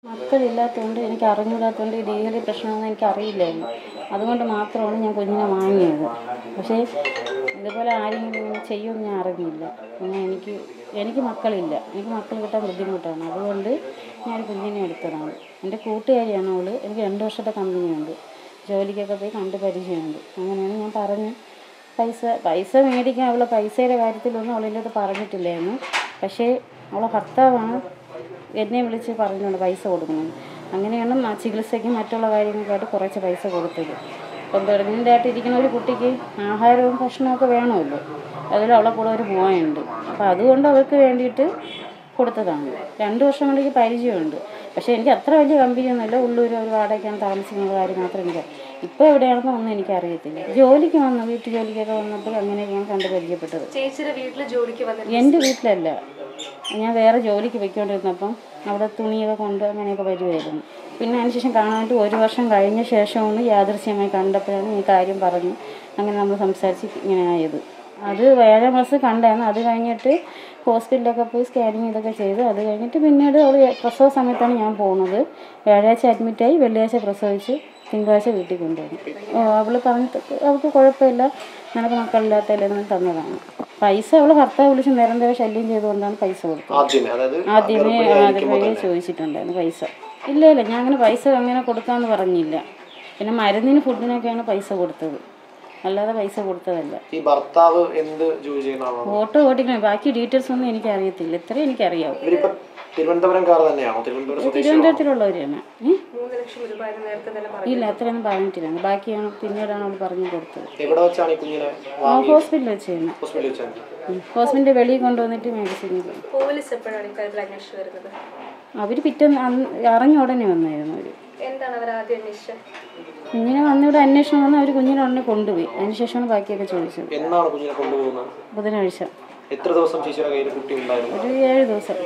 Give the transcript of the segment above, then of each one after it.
മക്കളില്ലാത്തതുകൊണ്ട് എനിക്ക് അറിഞ്ഞൂടാത്തതുകൊണ്ട് ഈ ലീഗലി പ്രശ്നമൊന്നും എനിക്ക് അറിയില്ലായിരുന്നു അതുകൊണ്ട് മാത്രമാണ് ഞാൻ കുഞ്ഞിനെ വാങ്ങിയത് പക്ഷേ ഇതുപോലെ ആരെങ്കിലും ഇങ്ങനെ ചെയ്യുമെന്ന് ഞാൻ അറിഞ്ഞില്ല പിന്നെ എനിക്ക് എനിക്ക് മക്കളില്ല എനിക്ക് മക്കൾ കിട്ടാൻ ബുദ്ധിമുട്ടാണ് അതുകൊണ്ട് ഞാൻ കുഞ്ഞിനെ എടുത്തതാണ് എൻ്റെ കൂട്ടുകാരിയാണ് അവള് എനിക്ക് രണ്ട് വർഷത്തെ കമ്പനിയുണ്ട് ജോലിക്കൊക്കെ പോയി കണ്ട് പരിചയമുണ്ട് അങ്ങനെയാണ് ഞാൻ പറഞ്ഞ് പൈസ പൈസ മേടിക്കാൻ അവളെ പൈസയുടെ കാര്യത്തിലൊന്നും അവളിൻ്റെ പറഞ്ഞിട്ടില്ലായിരുന്നു പക്ഷേ അവളെ ഭർത്താവാണ് എന്നെ വിളിച്ച് പറഞ്ഞുകൊണ്ട് പൈസ കൊടുക്കണം അങ്ങനെയാണ് മ- ചികിത്സയ്ക്കും മറ്റുള്ള കാര്യങ്ങൾക്കായിട്ട് കുറച്ച് പൈസ കൊടുത്തത് ഇപ്പം പ്രഗ്നൻ്റ് ആയിട്ട് ഇരിക്കുന്ന ഒരു കുട്ടിക്ക് ആഹാരവും ഭക്ഷണമൊക്കെ വേണമല്ലോ അതിൽ അവളെ കൂടെ ഒരു പോയുണ്ട് അപ്പോൾ അതുകൊണ്ട് അവർക്ക് വേണ്ടിയിട്ട് കൊടുത്തതാണ് രണ്ട് വർഷം കൊണ്ട് എനിക്ക് പരിചയമുണ്ട് പക്ഷേ എനിക്ക് അത്ര വലിയ കമ്പനിയൊന്നുമില്ല ഉള്ളൂർ ഒരു വാടകയ്ക്കാണ് താമസിക്കുന്ന കാര്യം മാത്രം എനിക്ക് ഇപ്പോൾ എവിടെയാണെന്ന് ഒന്നും എനിക്കറിയത്തില്ല ജോലിക്ക് വന്നു വീട്ടു ജോലിക്കൊക്കെ വന്നപ്പോൾ അങ്ങനെയൊക്കെയാണ് കണ്ട് പരിചയപ്പെട്ടത് ചേച്ചിയുടെ വീട്ടിൽ ജോലിക്ക് വന്നിട്ട് എൻ്റെ വീട്ടിലല്ല ഞാൻ വേറെ ജോലിക്ക് പോയിക്കൊണ്ടിരുന്നപ്പം അവിടെ തുണിയൊക്കെ കൊണ്ട് അങ്ങനെയൊക്കെ വരുമായിരുന്നു പിന്നെ അതിനുശേഷം കാണാനായിട്ട് ഒരു വർഷം കഴിഞ്ഞ ശേഷമാണ് യാദൃശ്യമായി കണ്ടപ്പോഴാണ് ഈ കാര്യം പറഞ്ഞു അങ്ങനെ നമ്മൾ സംസാരിച്ച് ഇങ്ങനെ ആയത് അത് ഏഴാം മാസം കണ്ടായിരുന്നു അത് കഴിഞ്ഞിട്ട് ഹോസ്പിറ്റലിലൊക്കെ പോയി സ്കാനിങ് ഇതൊക്കെ ചെയ്തു അത് കഴിഞ്ഞിട്ട് പിന്നീട് അവൾ പ്രസവ സമയത്താണ് ഞാൻ പോകുന്നത് വ്യാഴാഴ്ച അഡ്മിറ്റായി വെള്ളിയാഴ്ച പ്രസവിച്ച് തിങ്കളാഴ്ച വീട്ടിൽ കൊണ്ടുവന്നു ഓ അവൾ പറഞ്ഞിട്ട് അവൾക്ക് കുഴപ്പമില്ല നിനക്ക് മക്കളില്ലാത്തല്ലെന്ന് തന്നതാണ് പൈസ അവൾ ഭർത്താവ് വിളിച്ച് നിരന്തരം ശല്യം ചെയ്തുകൊണ്ടാണ് പൈസ കൊടുത്തത് ആദ്യമേ അതായത് ആദ്യമേ ആദ്യമേ ചോദിച്ചിട്ടുണ്ടായിരുന്നു പൈസ ഇല്ല ഇല്ല ഞാൻ അങ്ങനെ പൈസ അങ്ങനെ കൊടുക്കാമെന്ന് പറഞ്ഞില്ല പിന്നെ മരുന്നിന് ഫുഡിനൊക്കെയാണ് പൈസ കൊടുത്തത് അല്ലാതെ പൈസ കൊടുത്തതല്ല ഈ ഭർത്താവ് എന്ത് ജോലി ചെയ്യുന്ന ആളാണ് ഓട്ടോ ഓടിക്കണം ബാക്കി ഡീറ്റെയിൽസ് ഒന്നും എനിക്ക് അറിയത്തില്ല ഇത്രയും എനിക്കറിയാവും ഇവരിപ്പോ തിരുവനന്തപുരംകാർ തന്നെയാണോ തിരുവനന്തപുരം സ്വദേശി തിരുവനന്തപുരത്തിലുള്ളവരാണ് ഏ? മൂന്ന് ലക്ഷം രൂപ എന്ന് നേരത്തെ തന്നെ പറഞ്ഞു ഇല്ല അത്രയൊന്നും പറഞ്ഞിട്ടില്ല ബാക്കിയാണ് പിന്നീടാണ് അവൾ പറഞ്ഞു കൊടുത്തത് എവിടെ വെച്ചാണ് ഈ കുഞ്ഞിനെ ആ ഹോസ്പിറ്റലിൽ വെച്ച് തന്നെ ഹോസ്പിറ്റലിൽ വെച്ചാൽ ഹോസ്പിറ്റലിൻ്റെ വെളിയിൽ കൊണ്ടുവന്നിട്ട് മെഡിസിൻ പോലീസ് എപ്പോഴാണ് ഇക്കാര്യത്തിൽ അന്വേഷിച്ചു വരുന്നത് അവർ പിറ്റേന്ന് അന്ന് അറിഞ്ഞ ഉടനെ വന്നായിരുന്നു അവർ എന്താണ് അവർ ആദ്യം അന്വേഷിച്ചത് കുഞ്ഞിനെ വന്നിവിടെ അന്വേഷണം വന്ന് അവർ കുഞ്ഞിനെ ഉടനെ കൊണ്ടുപോയി അതിനുശേഷമാണ് ബാക്കിയൊക്കെ ചോദിച്ചത് എന്നാണ് കുഞ്ഞിനെ കൊണ്ടുപോകുന്നത് ബുധനാഴ്ച എത്ര ദിവസം ചേച്ചിയുടെ കയ്യിൽ കുട്ടി ഉണ്ടായിരുന്നു ഒരു ഏഴ് ദിവസം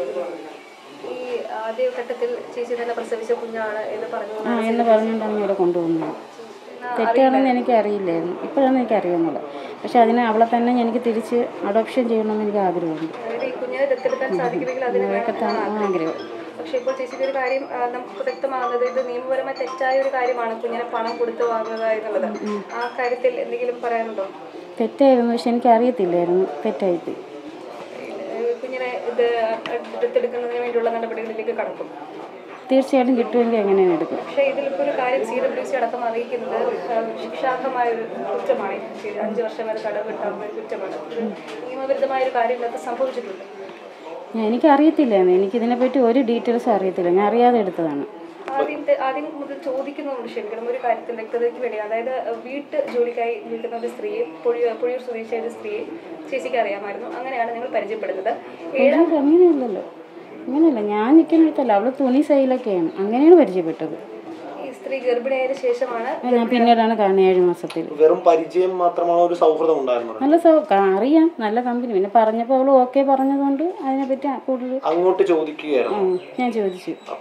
ഈ ആദ്യ ഘട്ടത്തിൽ ചേച്ചി തന്നെ പ്രസവിച്ച കുഞ്ഞാണ് എന്ന് പറഞ്ഞു ആ എന്ന് പറഞ്ഞുകൊണ്ടാണ് ഇവിടെ കൊണ്ടുപോകുന്നത് തെറ്റാണെന്ന് എനിക്ക് അറിയില്ലായിരുന്നു ഇപ്പോഴാണ് എനിക്ക് അറിയുന്നത് പക്ഷെ അതിന് അവളെ തന്നെ എനിക്ക് തിരിച്ച് അഡോപ്ഷൻ ചെയ്യണമെന്ന് എനിക്ക് ആഗ്രഹമുണ്ട് അതായത് ഈ കുഞ്ഞിനെ ദത്തെടുക്കാൻ സാധിക്കുമെങ്കിൽ അതിന് ആ ആഗ്രഹം പക്ഷെ ഇപ്പോൾ ചേച്ചിക്ക് ഒരു കാര്യം ആ, നമുക്ക് വ്യക്തമാകുന്നത് ഇത് നിയമപരമായി തെറ്റായ ഒരു കാര്യമാണ് കുഞ്ഞിനെ പണം കൊടുത്ത് വാങ്ങുക എന്നുള്ളത് ആ കാര്യത്തിൽ എന്തെങ്കിലും പറയാനുണ്ടോ തെറ്റായിരുന്നു പക്ഷെ എനിക്ക് അറിയത്തില്ലായിരുന്നു തെറ്റായിട്ട് ഏഹ് കുഞ്ഞിനെ ഇത് ദത്തെടുക്കുന്നതിന് വേണ്ടിയുള്ള നടപടികളിലേക്ക് കടക്കും തീർച്ചയായിട്ടും കിട്ടുമെങ്കിൽ എങ്ങനെയാണ് എടുക്കും പക്ഷേ ഇതിലിപ്പോൾ ഒരു കാര്യം സി ഡബ്ല്യു സി അടക്കം അറിയിക്കുന്നത് ഏഹ് ശിക്ഷാർഹമായ ഒരു കുറ്റമാണ് ഇത് ചെയ്തത്. അഞ്ച് വർഷം വരെ തടവ് കിട്ടാവുന്ന ഒരു കുറ്റമാണ് ഇത് നിയമവിരുദ്ധമായ ഒരു കാര്യം ഇതിനകത്ത് സംഭവിച്ചിട്ടുണ്ട് ഞാൻ എനിക്കറിയത്തില്ലായിരുന്നു എനിക്കിതിനെപ്പറ്റി ഒരു ഡീറ്റെയിൽസും അറിയത്തില്ല ഞാൻ അറിയാതെ എടുത്തതാണ് ആദ്യം തെ- ആദ്യം മുതൽ ചോദിക്കുന്നതുകൊണ്ട് ക്ഷമിക്കണം ഒരു കാര്യത്തിൽ വ്യക്തതയ്ക്ക് വേണ്ടി അതായത് ഏഹ് വീട്ട് ജോലിക്കായി നിൽക്കുന്ന ഒരു സ്ത്രീയെ പൊഴിയൂർ പൊഴിയൂർ സ്വദേശിയായ ഒരു സ്ത്രീയെ ചേച്ചിക്ക് അറിയാമായിരുന്നു അങ്ങനെയാണ് നിങ്ങൾ പരിചയപ്പെടുന്നത് ഏഴാം ഇത് അങ്ങനെയല്ലല്ലോ അങ്ങനെയല്ല ഞാൻ നിൽക്കുന്നിടത്തല്ല അവള് തുണി സൈലൊക്കെയാണ് അങ്ങനെയാണ് പരിചയപ്പെട്ടത് ഈ സ്ത്രീ ഗർഭിണിയായതിനു ശേഷമാണ് ഞാൻ പിന്നീടാണ് കാണുന്നത് ഏഴ് മാസത്തിൽ വെറും പരിചയം മാത്രമാണ് ഒരു സൗഹൃദം ഉണ്ടായിരുന്നത് നല്ല സൗ അറിയാം നല്ല കമ്പനി പിന്നെ പറഞ്ഞപ്പോൾ അവൾ ഓക്കെ പറഞ്ഞതുകൊണ്ട് അതിനെപ്പറ്റി കൂടുതൽ അങ്ങോട്ട് ചോദിക്കുകയായിരുന്നു ആ, ഞാൻ ചോദിച്ചു